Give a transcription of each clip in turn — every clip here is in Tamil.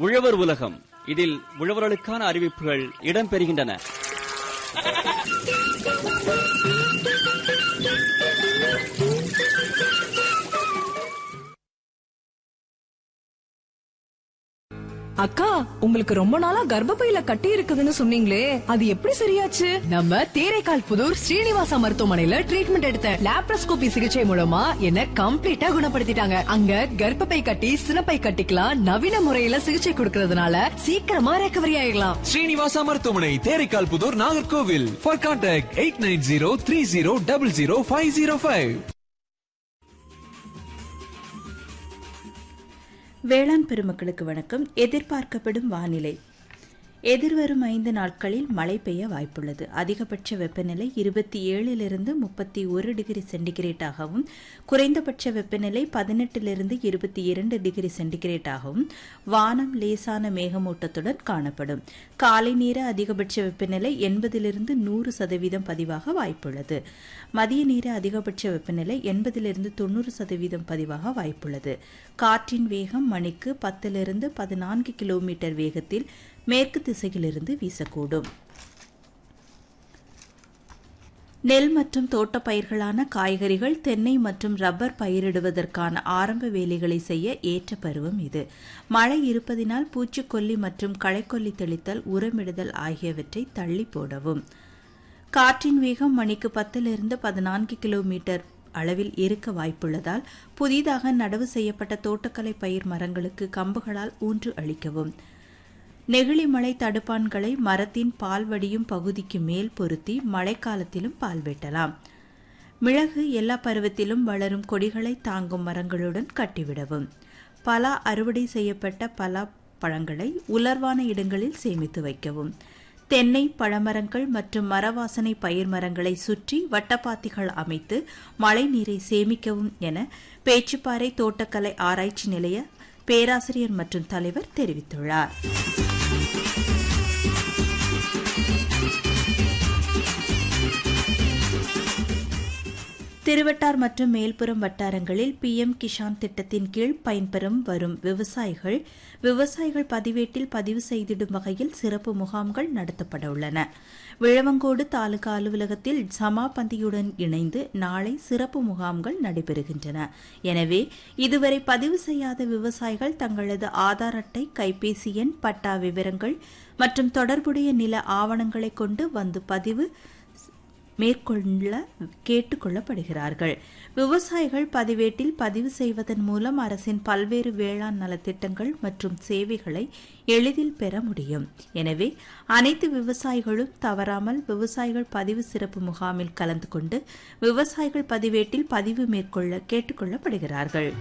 உழவர் உலகம் இதில் உழவர்களுக்கான அறிவிப்புகள் இடம்பெறுகின்றன அக்கா உங்களுக்கு ரொம்ப நாளா கர்ப்பப்பையில கட்டி இருக்குதுன்னு சொன்னீங்களே அது எப்படி சரியாச்சு நம்ம தேரைக்கால் புதூர் ஸ்ரீனிவாசா மருத்துவமனையில ட்ரீட்மெண்ட் எடுத்தேன் லாப்ரோஸ்கோபி சிகிச்சை மூலமா என்ன கம்ப்ளீட்டா குணப்படுத்திட்டாங்க அங்க கர்ப்பப்பை கட்டி சினப்பை கட்டிக்கலாம் நவீன முறையில சிகிச்சை கொடுக்கறதுனால சீக்கிரமா ரெக்கவரி ஆயிடலாம் ஸ்ரீனிவாசா மருத்துவமனை Theraikal Puthur Nagercoil for contact eight nine zero three zero double zero five zero five வேளாண் பெருமக்களுக்கு வணக்கம் எதிர்பார்க்கப்படும் வானிலை எதிர்வரும் ஐந்து நாட்களில் மழை பெய்ய வாய்ப்புள்ளது அதிகபட்ச வெப்பநிலை இருபத்தி ஏழிலிருந்து முப்பத்தி ஒரு டிகிரி சென்டிகிரேட்டாகவும் குறைந்தபட்ச வெப்பநிலை பதினெட்டிலிருந்து இருபத்தி இரண்டு டிகிரி சென்டிகிரேட்டாகவும் வானம் லேசான மேகமூட்டத்துடன் காணப்படும் காலை நேர அதிகபட்ச வெப்பநிலை எண்பதிலிருந்து நூறு சதவீதம் பதிவாக வாய்ப்புள்ளது மதிய நேர அதிகபட்ச வெப்பநிலை எண்பதிலிருந்து தொண்ணூறு சதவீதம் பதிவாக வாய்ப்புள்ளது காற்றின் வேகம் மணிக்கு பத்திலிருந்து பதினான்கு கிலோமீட்டர் வேகத்தில் மேற்கு திசையிலிருந்து வீசக்கூடும் நெல் மற்றும் தோட்டப் பயிர்களான காய்கறிகள் தென்னை மற்றும் ரப்பர் பயிரிடுவதற்கான ஆரம்ப வேலைகளை செய்ய ஏற்ற பருவம் இது மழை இருப்பதினால் பூச்சிக்கொல்லி மற்றும் களைக்கொல்லி தெளித்தல் உரமிடுதல் ஆகியவற்றை தள்ளி போடவும் காற்றின் வேகம் மணிக்கு பத்திலிருந்து பதினான்கு கிலோமீட்டர் அளவில் இருக்க வாய்ப்புள்ளதால் புதிதாக நடவு செய்யப்பட்ட தோட்டக்கலை பயிர் மரங்களுக்கு கம்புகளால் ஊன்று அளிக்கவும் நெகிழி மழை தடுப்பான்களை மரத்தின் பால் வடியும் பகுதிக்கு மேல் பொருத்தி மழைக்காலத்திலும் பால் வெட்டலாம் மிளகு எல்லா பருவத்திலும் வளரும் கொடிகளை தாங்கும் மரங்களுடன் கட்டிவிடவும் பலா அறுவடை செய்யப்பட்ட பலா பழங்களை உலர்வான இடங்களில் சேமித்து வைக்கவும் தென்னை பழமரங்கள் மற்றும் மரவாசனை பயிர் மரங்களை சுற்றி வட்டப்பாத்திகள் அமைத்து மழை நீரை சேமிக்கவும் என பேச்சுப்பாறை தோட்டக்கலை ஆராய்ச்சி நிலைய பேராசிரியர் மற்றும் தலைவர் தெரிவித்துள்ளார் திருவட்டார் மற்றும் மேல்புறம் வட்டாரங்களில் பிஎம் கிஷான் திட்டத்தின் கீழ் பயன்பெறும் வரும் விவசாயிகள் விவசாயிகள் பதிவேட்டில் பதிவு செய்திடும் வகையில் சிறப்பு முகாம்கள் நடத்தப்பட உள்ளன விழவங்கோடு தாலுகா அலுவலகத்தில் சமாபந்தியுடன் இணைந்து நாளை சிறப்பு முகாம்கள் நடைபெறுகின்றன எனவே இதுவரை பதிவு செய்யாத விவசாயிகள் தங்களது ஆதார் அட்டை கைபேசி எண் பட்டா விவரங்கள் மற்றும் தொடர்புடைய நில ஆவணங்களை கொண்டு வந்து பதிவு மேற்கொள்ள கேட்டுக்கொள்ளப்படுகிறார்கள் விவசாயிகள் பதிவேட்டில் பதிவு செய்வதன் மூலம் அரசின் பல்வேறு வேளாண் நலத்திட்டங்கள் மற்றும் சேவைகளை எளிதில் பெற முடியும் எனவே அனைத்து விவசாயிகளும் தவறாமல் விவசாயிகள் பதிவு சிறப்பு முகாமில் கலந்து கொண்டு விவசாயிகள் பதிவேட்டில் பதிவு மேற்கொள்ள கேட்டுக்கொள்ளப்படுகிறார்கள்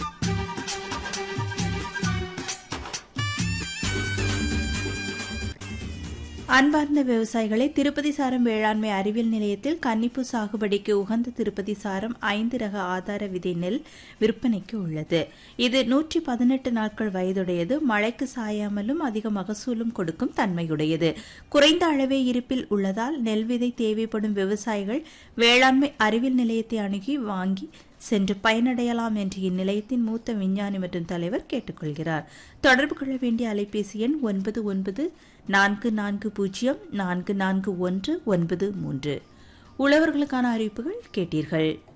அன்பார்ந்த விவசாயிகளை திருப்பதி சாரம் வேளாண்மை அறிவியல் நிலையத்தில் கன்னிப்பு சாகுபடிக்கு உகந்த திருப்பதி சாரம் ஐந்து ரக ஆதார விதை நெல் விற்பனைக்கு உள்ளது இது நூற்றி பதினெட்டு நாட்கள் வயதுடையது மழைக்கு சாயாமலும் அதிக மகசூலும் கொடுக்கும் தன்மையுடையது குறைந்த அளவே இருப்பில் உள்ளதால் நெல் விதை தேவைப்படும் விவசாயிகள் வேளாண்மை அறிவியல் நிலையத்தை அணுகி வாங்கி சென்று பயனடையலாம் என்று இந்நிலையத்தின் மூத்த விஞ்ஞானி மற்றும் தலைவர் கேட்டுக்கொள்கிறார் தொடர்பு கொள்ள வேண்டிய அலைபேசி எண் ஒன்பது ஒன்பது நான்கு நான்கு பூஜ்ஜியம் நான்கு நான்கு ஒன்று ஒன்பது மூன்று உழவர்களுக்கான அறிவிப்புகள் கேட்டீர்கள்